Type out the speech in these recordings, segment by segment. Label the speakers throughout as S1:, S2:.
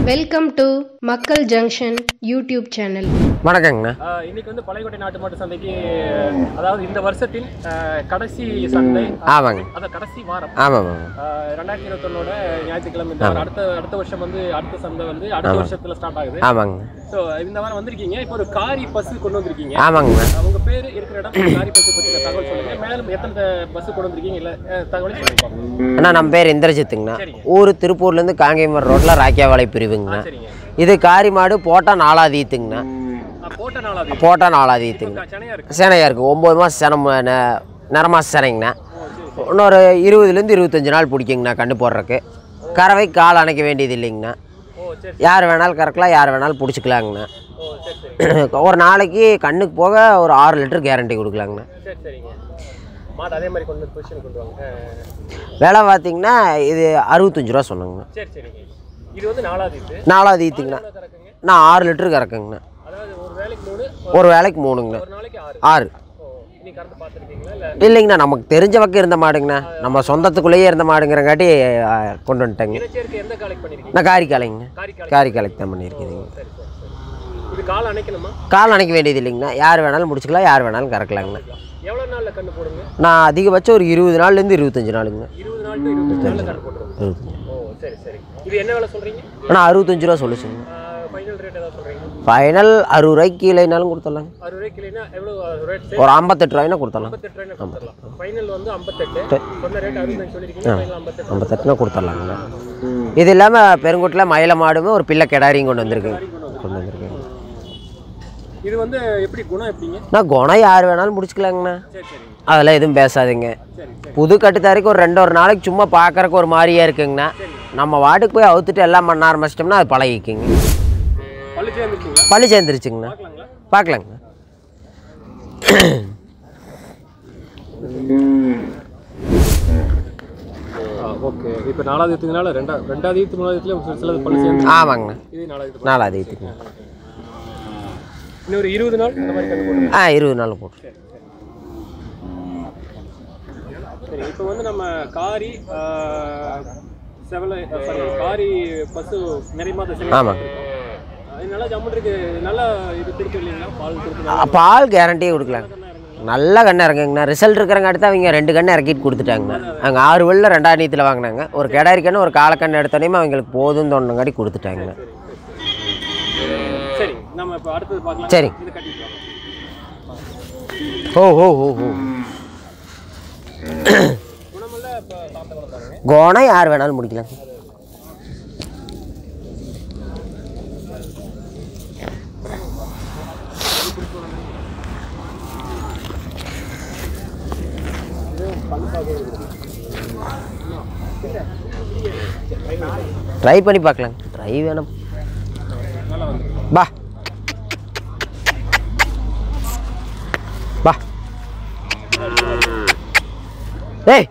S1: Welcome to மக்கள் junction YouTube channel
S2: வணக்கங்கண்ணா
S3: ஆஹ் இன்னைக்கு வந்து பழையகோட்டை நாட்டு மாட்டு சந்தைக்கு அதாவது இந்த வருஷத்தின் ஆஹ் கடைசி சந்தை
S2: ஆமாங்க
S3: அத கடைசி வாரம்
S2: ஆமாம் ஆமாம்
S3: ஆஹ் ரெண்டாயிரத்தி இருபத்தொன்னோட ஞாயிற்றுக்கிழமை இந்த வாரம் அடுத்த அடுத்த வருஷம் வந்து அடுத்த சந்தை வந்து அடுத்த வருஷத்துல ஸ்டார்ட் ஆகுது
S2: ஆமாங்க
S3: ஸோ இந்த வாரம் வந்திருக்கீங்க இப்போ ஒரு காரி பஸ் கொண்டு வந்திருக்கீங்க
S2: ஆமாங்கண்ணா
S3: ஆஹ் உங்க பேரு இருக்கிற இடம் காரி பஸ் பத்தி தகவல் சொல்லுங்க மேலும் எத்தனை பஸ் கொண்டு வந்திருக்கீங்க இல்ல ஆஹ் தகவலையும் சொல்லுங்க
S2: அண்ணா நம்ம பேர் இந்திரஜித்துங்கண்ணா
S3: சரிங்க.
S2: ஊர் திருப்பூர்லேருந்து காங்கேயமர் ரோட்டில் ராக்கியாவாலை பிரிவுங்கண்ணா
S3: சரிங்க
S2: இது காரிமாடு போட்டால் நாலாதீத்துங்கண்ணா
S3: ஆஹ் போட்ட நாளாவது
S2: போட்டால் நாலாதீத்துங்க
S3: சென்னையா இருக்கு
S2: சேனையாக இருக்குது ஒம்பது மாதம் சேனம் நிறமாச சேனைங்கண்ணா இன்னொரு இருபதுலேருந்து இருபத்தஞ்சு நாள் பிடிக்குங்கண்ணா கண்டு போடுறக்கு கறவை கால் அணைக்க வேண்டியது இல்லைங்கண்ணா
S3: ஓ சரி
S2: யார் வேணாலும் கறக்கலாம் யார் வேணாலும் பிடிச்சிக்கலாங்கண்ணா
S3: ஓ சரி சரி
S2: ஒரு நாளைக்கு கண்ணுக்கு போக ஒரு ஆறு லிட்டர் கேரண்டி கொடுக்கலாங்கண்ணா
S3: சரி சரிங்க மாடு அதே மாதிரி கொண்டு பொசிஷன் கொண்டு வாங்க ஆஹ்
S2: விலை பார்த்தீங்கன்னா இது அறுபத்தஞ்சு ரூபா சொன்னாங்கண்ணா
S3: சரி சரிங்க இது வந்து நாலாவது இது
S2: நாலாவது ஈத்துங்கண்ணா
S3: எவ்வளோ கறக்குங்க
S2: நான் ஆறு லிட்டரு கறக்குங்கண்ணா
S3: அதாவது ஒரு வேலைக்கு மூணு
S2: ஒரு வேலைக்கு மூணுங்கண்ணா
S3: ஒரு நாளைக்கு ஆறு
S2: ஆறு
S3: ஓ இன்னைக்கு கறந்து பார்த்துருக்கீங்களா இல்லை
S2: இல்லைங்கண்ணா நமக்கு தெரிஞ்ச பக்கம் இருந்த மாடுங்கண்ணா நம்ம சொந்தத்துக்குள்ளேயே இருந்த மாடுங்கிறங்காட்டி ஆ, கொண்டு வந்துட்டேங்க
S3: இனச்சேர்க்கை எந்த காலைக்கு பண்ணியிருக்கீங்க
S2: நான் காரிக்காலைங்கண்ணா
S3: காரிக்காலை
S2: காரிக்காலைக்கு தான் பண்ணியிருக்குதுங்க
S3: சரி சரி சரி இது கால் அணைக்கணுமா
S2: கால் அணைக்க வேண்டியது இல்லைங்கண்ணா யார் வேணாலும் முடிச்சுக்கலாம் யார் வேணாலும் கறக்கலாங்கண்ணா
S3: எவ்வளோ நாளில் கண்ணு போடுங்க
S2: நான் அதிகபட்சம் ஒரு இருபது நாள்லேருந்து இருபத்தஞ்சு நாளுங்கண்ணா
S3: இருபது நாள் டு இருபத்தஞ்சு நாளில் கண்ணு போட்டுருவோம்
S2: இருபத்தஞ்சு
S3: ஓ சரி சரி இது என்ன வேலை சொல்கிறீங்க
S2: ஆனால் அறுபத்தஞ்சு ரூபா சொல்லுச்சுங்க
S3: ஃபைனல் ரேட் ஏதாவது சொல்கிறீங்க
S2: ஃபைனல் அறுபது ரூபாய்க்கு கீழேனாலும் கொடுத்துடலாங்க
S3: அறுபது ரூபாய்க்கு இல்லைன்னா எவ்வளோ ரேட்
S2: ஒரு ஐம்பத்தெட்டு ரூபாய்னா கொடுத்துடலாம்
S3: ஐம்பத்தெட்டு ரூபாய் கொடுத்துடலாம் ஃபைனல் வந்து ஐம்பத்தெட்டு சொன்ன ரேட் அறுபத்தஞ்சு சொல்லியிருக்கீங்க ஃபைனல் ஐம்பத்தெட்டு
S2: ஐம்பத்தெட்டுனா கொடுத்துடலாங்கண்ணா இது இல்லாமல் பெருங்குட்டில் மயில மாடுமே ஒரு பிள்ளை கெடாரியும் கொண்டு வந்திருக்குங்க கொண்டு வந்திருக்கேங்க
S3: இது வந்து எப்படி குணம் எப்படிங்க
S2: நான் குணம் யார் வேணாலும் முடிச்சுக்கலாங்கண்ணா
S3: சரி சரிங்க
S2: அதெல்லாம் எதுவும் பேசாதீங்க
S3: சரி சரி
S2: புது கட்டுத்தாரிக்கு ஒரு ரெண்டு ஒரு நாளைக்கு சும்மா பார்க்கறக்கு ஒரு மாதிரியா இருக்குங்கண்ணா நம்ம வாட்டுக்கு போய் அவுத்துட்டு எல்லாம் பண்ண ஆரம்பிச்சிட்டோம்னா அது பழகிக்குங்க
S3: பள்ளி சேர்ந்துருக்கீங்களா
S2: பள்ளி சேர்ந்துருச்சுங்கண்ணா
S3: பார்க்கலாங்களா
S2: பார்க்கலாங்கண்ணா
S3: ஓகே இப்போ நாலாவது எடுத்துக்கனால ரெண்டா ரெண்டாவது ஈத்து மூணாவது ஈத்துல சிலது பள்ளி சேர்ந்து
S2: ஆமாங்கண்ணா
S3: இது நாலாவது
S2: நாலாவது ஏற்றுக்குங்க
S3: இன்னொரு இருபது நாள் இந்த மாதிரி கண்டு போடுங்க
S2: ஆ இருபது நாள் போட்டு
S3: சரி இப்போ வந்து நம்ம காரி ஆஹ், செவலை சாரி காரி பசு நிறைய மாத சிலை
S2: ஆமாங்க.
S3: அது நல்லா ஜம்முன் இருக்கு நல்லா இது கொடுத்து இல்லைங்களா பால் கொடுத்து
S2: ஆ, பால் கேரண்டியே கொடுக்கலாங்க நல்ல கண்ணு இறங்குங்கண்ணா ரிசல்ட் இருக்கிறங்காட்டி தான் அவங்க ரெண்டு கண்ணு இறக்கிட்டு கொடுத்துட்டாங்கண்ணா அங்கே ஆறு வெள்ள ரெண்டாம் நீத்தில் வாங்கினாங்க ஒரு கிடாரி கண்ணு ஒரு காலக்கண்ணு எடுத்தோடனே அவங்களுக்கு போதும்னு தோணுங்காட்டி கொடுத்துட்டாங்கண்ணா
S3: சரி நம்ம இப்போ அடுத்தது பார்க்கலாம்
S2: சரி.
S3: இது கட்டிட்டு வாங்க.
S2: ஓ ஓ ஓ ஓ
S3: குணமல்ல இப்போ சாப்பிட்ட குணம்
S2: குணம் யார் வேணாலும் முடிக்கலாம் ட்ரை பண்ணி பார்க்கலாம் ட்ரை வேணும் பா பா ஏய்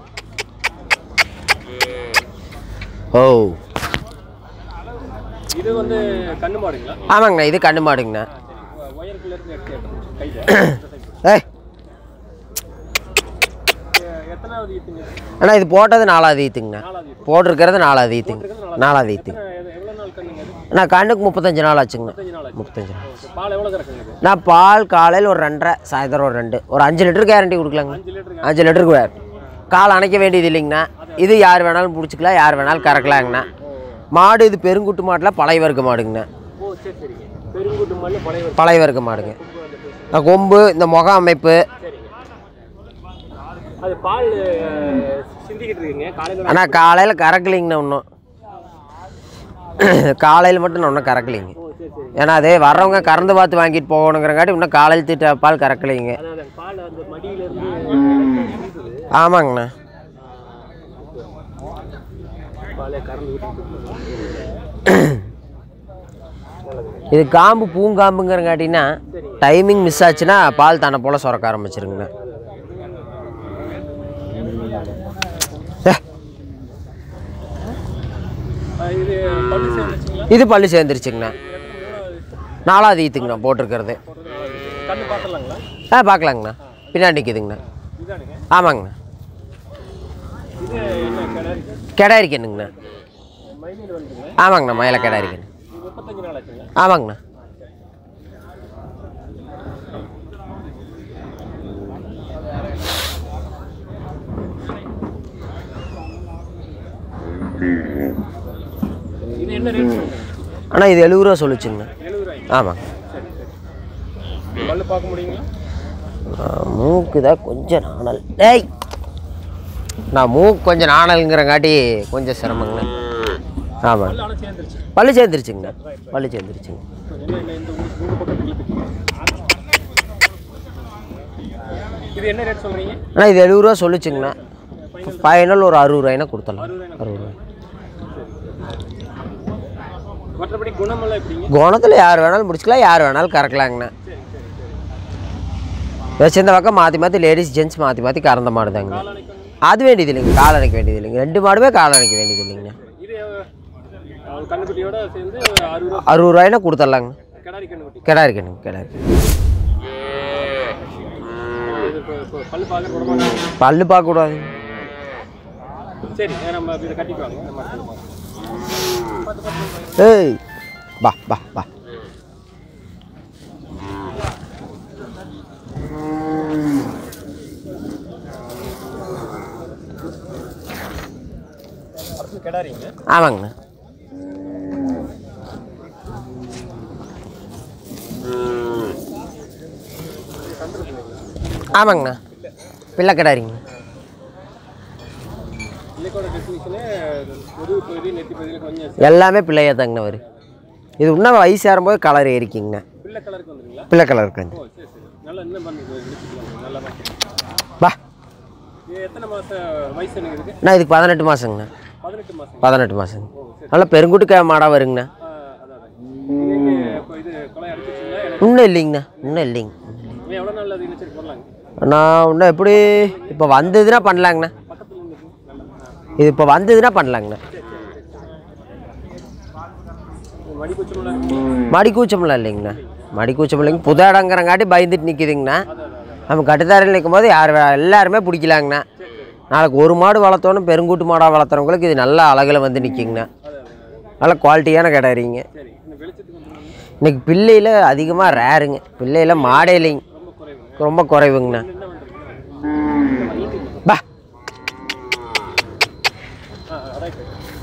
S2: ஓ
S3: இது வந்து கண்ணு மாடுங்களா
S2: ஆமாங்கண்ணா இது கண்ணு மாடுங்கண்ணா
S3: ஒயருக்குள்ள இருந்து எடுத்து எடுக்கணும் கையில்
S2: ஏய்
S3: எத்தனாவது ஈத்துங்க
S2: அண்ணா இது போட்டது நாலாவது ஈத்துங்கண்ணா
S3: நாலாவது ஈத்து
S2: போட்டிருக்கிறது நாலாவது ஈத்துங்க நாலாவது ஈத்துங்க
S3: எத்தனை- எவ்வளோ நாள் கண்ணுங்க அது
S2: அண்ணா கண்ணுக்கு முப்பத்தஞ்சு நாள் ஆச்சுங்கண்ணா
S3: முப்பத்தஞ்சு நாள் ஆச்சு
S2: முப்பத்தஞ்சு நாள்
S3: ஓகே. பால் எவ்வளோ கறக்குங்க இது
S2: நான் பால் காலையில் ஒரு ரெண்டரை சாயந்தரம் ஒரு ரெண்டு ஒரு அஞ்சு லிட்டர் கேரண்டி கொடுக்கலாங்க
S3: அஞ்சு லிட்டருக்கு
S2: அஞ்சு லிட்டருக்கு வேறு கால் அணைக்க வேண்டியது இல்லைங்கண்ணா இது யார் வேணாலும் பிடிச்சிக்கலாம் யார் வேணாலும் கறக்கலாங்கண்ணா மாடு இது பெருங்குட்டு மாட்டில் பழைய வர்க்க மாடுங்கண்ணா
S3: ஓ சரி சரிங்க பெருங்குட்டு மல்லி பழைய வருஷம்
S2: பழைய வர்க்க மாடுங்க இந்த கொம்பு இந்த முக அமைப்பு
S3: சரிங்க அது பால் அஹ், சிந்திக்கிட்டு இருக்குங்க காலையில்
S2: ஆனால் காலையில் கறக்கலிங்கண்ணா இன்னும் காலையில் மட்டும் நான் இன்னும் கறக்கலிங்க
S3: ஓ சரி சரி
S2: ஏன்னா அதே வர்றவங்க கறந்து பார்த்து வாங்கிட்டு போகணுங்கிறங்காட்டி இன்னும் காலையில் தீட்ட பால் கறக்கலிங்க
S3: அதாவது அந்த பால் அந்த மடியிலேருந்து சிந்துது
S2: ஆமாங்கண்ணா
S3: பாலை கறந்து விட்டு
S2: இது காம்பு பூங்காம்புங்கிறங்காட்டினா டைமிங் மிஸ் ஆச்சுன்னா பால் தானே போல் சுரக்க ஆரம்பிச்சிருங்கண்ணா ஏ,
S3: இது பல்லு சேர்ந்துச்சுங்களா
S2: இது பல்லு சேர்ந்துருச்சுங்கண்ணா நாலாவது ஈத்துங்கண்ணா போட்டிருக்கிறது
S3: கண்ணு பார்த்துலாங்களா
S2: ஆ பார்க்கலாங்கண்ணா பின்னாடி நிற்கிதுங்கண்ணா
S3: இதானுங்க
S2: ஆமாங்கண்ணா
S3: இது என்ன கடை
S2: கிடாரிக்கு என்னங்கண்ணா
S3: ஃபைனல் வந்துங்க
S2: ஆமாங்கண்ணா மயில கிடாரி கண்ணு
S3: இது முப்பத்தஞ்சு நாள் ஆச்சுங்க
S2: ஆமாங்கண்ணா
S3: இது என்ன ரேட் சொல்லுங்க
S2: அண்ணா இது எழுபது ரூபா சொல்லிச்சுங்கண்ணா
S3: எழுபது ரூபாய்
S2: ஆமாங்க
S3: சரி சரி பல்லு பார்க்க முடியுங்களா
S2: ஆ, மூக்கு தான் கொஞ்சம் நாணல் டேய் நான் மூக்கு கொஞ்சம் நாணலுங்கிறங்காட்டி கொஞ்சம் சிரமங்கண்ணா ஆமாங்க
S3: பல்லு ஆனால் சேர்ந்துருச்சு
S2: பல்லு சேர்ந்துருச்சுங்கண்ணா பல்லு சேர்ந்துருச்சுங்க
S3: என்ன இல்லை இந்த ஊர் ஊர் பக்கம் கிளிப்பு. இது என்ன ரேட் சொல்றீங்க
S2: அண்ணா இது எழுபது ரூபா சொல்லிச்சுங்கண்ணா ஃபைனல் ஒரு அறுபது ரூபாய்னா கொடுத்துடலாம் அறுபது ரூபாய்
S3: மற்றபடி குணமெல்லாம் எப்படிங்க
S2: குணத்தில் யார் வேணாலும் முடிச்சுக்கலாம் யார் வேணாலும் கறக்கலாங்கண்ணா வச்சிருந்த பக்கம் மாற்றி மாற்றி லேடிஸ் ஜென்ட்ஸ் மாற்றி மாற்றி கறந்த மாடு தாங்க
S3: காலானைக்கு வந்து
S2: அது வேண்டியது இல்லைங்க காலணைக்க வேண்டியது இல்லைங்க ரெண்டு மாடுமே காலணைக்க வேண்டியது இல்லைங்கண்ணா
S3: இது அஹ், கண்ணுக்குட்டியோட சேர்ந்து அறுபது ரூபா
S2: அறுபது ரூபாய்னா கொடுத்துடலாங்க
S3: கிடாரி கண்ணுக்குட்டி
S2: கிடா இருக்குங்க கிடா இருக்கு
S3: இது இப்போ இப்போ பல்லு பார்க்க விட மாட்டாங்க
S2: பல்லு பார்க்கக்கூடாது
S3: சரி நம்ம இதை கட்டிக்குவாங்க நம்ம அடுத்தது பார்க்கலாம்.
S2: ஏய் பா பா பா
S3: அடுத்து கிடாரிங்க
S2: ஆமாங்கண்ணா ஆமாங்கண்ணா பிள்ளை கிடாரிங்க
S3: இல்லைக்கோட டெஸ்டினேஷனு முதுகு பகுதி நெத்தி பகுதியில் கொஞ்சம்
S2: எல்லாமே பிள்ளையா தாங்கண்ணா வரும் இது இன்னும் வயசு ஏறும்போது கலர் ஏறிக்கிங்கண்ணா
S3: பிள்ளை கலருக்கு வந்துருங்களா
S2: பிள்ளை கலருக்கு வந்து
S3: ஓ சரி சரி நல்லா என்ன பண்ணி முடிச்சுக்கலாம் நல்லா பார்த்து
S2: பா
S3: இது எத்தனை மாதம் வயசு எனக்கு இருக்கு
S2: அண்ணா இதுக்கு பதினெட்டு மாதங்கண்ணா
S3: பதினெட்டு மாதம்
S2: பதினெட்டு மாதங்க நல்லா பெருங்குட்டுக்க மாடாக வருங்கண்ணா
S3: அதான் அதான் இது எங்கே இப்போ இது கொலை அடிச்சிச்சிங்களா எனக்கு
S2: இன்னும் இல்லைங்கண்ணா இன்னும் இல்லைங்க
S3: இன்னும் எவ்வளோ நாள் அது இணைச்சிட்டு போடலாங்க
S2: நான் இன்னும் எப்படி இப்போ வந்ததுன்னா பண்ணலாங்கண்ணா
S3: பக்கத்தில் இருந்து நல்லா ஆ.
S2: இது இப்போ வந்ததுன்னா பண்ணலாங்கண்ணா
S3: மடி குச்சமில்ல
S2: மடி கூச்சம்லாம் இல்லைங்கண்ணா மடி கூச்சம் இல்லைங்க புது இடங்கிறங்காட்டி பயந்துட்டு நிற்கிதுங்கண்ணா நம்ம கட்டுத்தாரில் நிற்கும் போது யார் வே- எல்லாருமே பிடிக்கலாங்கண்ணா நாளைக்கு ஒரு மாடு வளர்த்தோன்னு பெருங்கூட்டு மாடாக வளர்த்துறவங்களுக்கு இது நல்ல அழகில் வந்து நிற்கிங்கண்ணா நல்ல குவாலிட்டியான கிடாரிங்க
S3: சரி இந்த வெளிச்சத்துக்கு வந்துருங்க
S2: இன்னைக்கு பிள்ளையில் அதிகமாக ரேருங்க பிள்ளையில் மாடே இல்லைங்க
S3: ரொம்ப குறைவுங்க
S2: ரொம்ப குறைவுங்கண்ணா
S3: என்ன வந்துருங்க
S2: பா
S3: ஆ ரைட்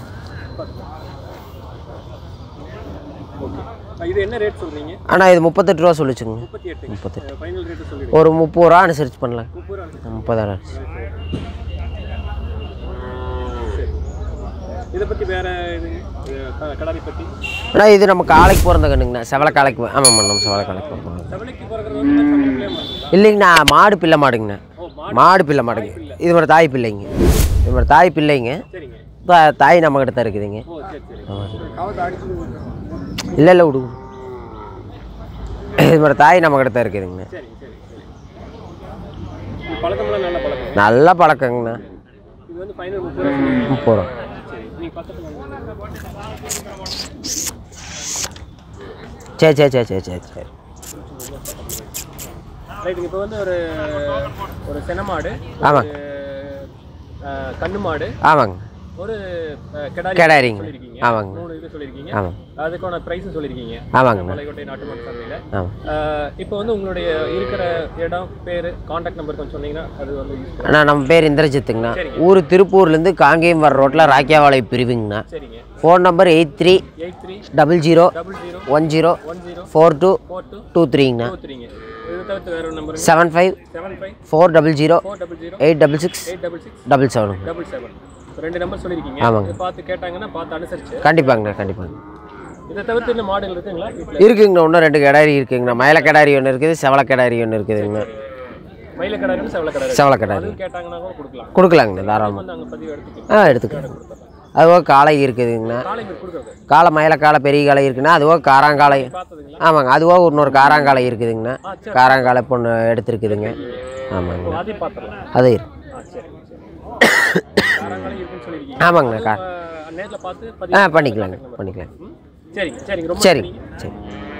S3: ஓகே இது என்ன ரேட் சொல்கிறீங்க
S2: ஆனால் இது முப்பத்தெட்டு ரூபா சொல்லிச்சுங்க
S3: முப்பத்தி எட்டு
S2: முப்பத்தெட்டு
S3: ஃபைனல் ரேட்டு சொல்லிடுங்க
S2: ஒரு முப்பது ரூபா அனுசரிச்சு பண்ணலாம்
S3: முப்பது ரூபா
S2: முப்பதாயிரம்
S3: சரி இதை பற்றி வேற இது இது க- கடாரி பற்றி
S2: ஆனால் இது நம்ம காலைக்கு பிறந்த கண்ணுங்கண்ணா செவலை காலைக்கு போ- ஆமாம் நம்ம செவலை காலைக்கு பிறந்தோம்
S3: செவலைக்கு பிறக்கிறது வந்து சம்பளம்லேயே மாறுங்களா
S2: இல்லைங்கண்ணா மாடு பிள்ளை மாடுங்கண்ணா
S3: ஓ மாடு
S2: மாடு பிள்ளை மாடுங்க இது ஒரு தாய் பிள்ளைங்க இது ஒரு தாய் பிள்ளைங்க
S3: சரிங்க
S2: இப்போ தாய் நம்மக்கிட்ட தான் இருக்குதுங்க
S3: ஓ சரி சரி கவத்தை அடிச்சு
S2: இல்லை இல்லை விடு இது ஒரு தாய் நம்மக்கிட்ட தான் இருக்குதுங்கண்ணா
S3: சரி சரி சரி இது பழக்கம்லாம் நல்ல பழக்கம்
S2: நல்ல பழக்கங்கண்ணா
S3: இது வந்து ஃபைனல் முப்பது ரூபா சொன்னீங்க.
S2: முப்பது ரூபா
S3: சரி நீங்கள் பக்கத்தில் வந்து
S2: சரி சரி சரி சரி சரி சரி
S3: ரைட்டுங்க இப்போ வந்து ஒரு ஒரு சென மாடு
S2: ஆமாங்க
S3: ஒரு, அஹ், கண்ணு மாடு
S2: ஆமாங்க
S3: ஒரு அஹ், கிடாரி
S2: கிடாரிங்க
S3: சொல்லியிருக்கீங்க
S2: ஆமாங்க
S3: மூணு இது சொல்லியிருக்கீங்க
S2: ஆமாம்
S3: அதுக்கான ப்ரைஸும் சொல்லியிருக்கீங்க
S2: ஆமாங்கண்ணா
S3: மலைக்கோட்டை நாட்டு மாட்டு சந்தையில்
S2: ஆமாம்
S3: இப்போ வந்து உங்களுடைய இருக்கிற இடம் பேர் காண்டாக்ட் நம்பர் கொஞ்சம் சொன்னீங்கன்னா அது வந்து யூஸ்
S2: அண்ணா நம்ம பேர் இந்திரஜித்துங்கண்ணா ஊர் திருப்பூர்லேருந்து காங்கேயம் வர ரோட்டில் ராக்கியாவாளையம் பிரிவுங்கண்ணா
S3: சரிங்க
S2: phone number eight three
S3: eight three
S2: double zero
S3: double zero
S2: one zero
S3: one zero
S2: four two
S3: four two
S2: two த்ரீங்கண்ணா
S3: டூ த்ரீங்க இது தவிர்த்து வேற ஒரு நம்பருங்க
S2: seven five
S3: seven five
S2: four double zero
S3: four double zero
S2: eight double six
S3: eight double six
S2: double செவனுங்க
S3: double seven ரெண்டு number சொல்லியிருக்கீங்க
S2: ஆமாங்க.
S3: இது பார்த்து கேட்டாங்கன்னா பார்த்து அனுசரிச்சு
S2: கண்டிப்பாங்கண்ணா கண்டிப்பாங்க
S3: இதை தவிர்த்து இன்னும் மாடல் இருக்குங்களா வீட்டில்
S2: இருக்குங்கண்ணா இன்னும் ரெண்டு கிடாரி இருக்குங்கண்ணா மயில கிடாரி ஒன்று இருக்குது செவலை கிடாரி ஒன்று இருக்குதுங்கண்ணா
S3: மயில கடாரி செவல கடாரி
S2: செவலை கிடாரி
S3: அதுவும் கேட்டாங்கன்னா கூட கொடுக்கலாம்
S2: கொடுக்கலாங்கண்ணா தாராளமாக
S3: வந்து அங்கே பதிவு எடுத்துக்கலாம்
S2: ஆ எடுத்துக்கலாம் அதுவோ காளை இருக்குதுங்கண்ணா
S3: காலைங்க கொடுக்குறது
S2: காளை மயில காளை பெரிய காளை இருக்குன்னா அதுவோ காராங்காளை
S3: பார்த்ததுங்களா
S2: ஆமாங்க அதுவோ இன்னொரு காராங்காளை இருக்குதுங்கண்ணா
S3: ஆ சரி
S2: காராங்காலை பொண்ணு எடுத்துருக்குதுங்க ஆமாங்கண்ணா
S3: அதையும் பார்த்துடலாம்
S2: அது இருக்கு
S3: ஆ சரி சரி காரங்களும் இருக்குன்னு சொல்லியிருக்கீங்க
S2: ஆமாங்கண்ணா கா
S3: நேரில் பார்த்து
S2: ஆ
S3: பதிவு
S2: பண்ணிக்கலாங்க பண்ணிக்கலாம்
S3: ம்? சரிங்க சரிங்க ரொம்ப
S2: சரிங்க
S3: நன்றிங்க.
S2: சரி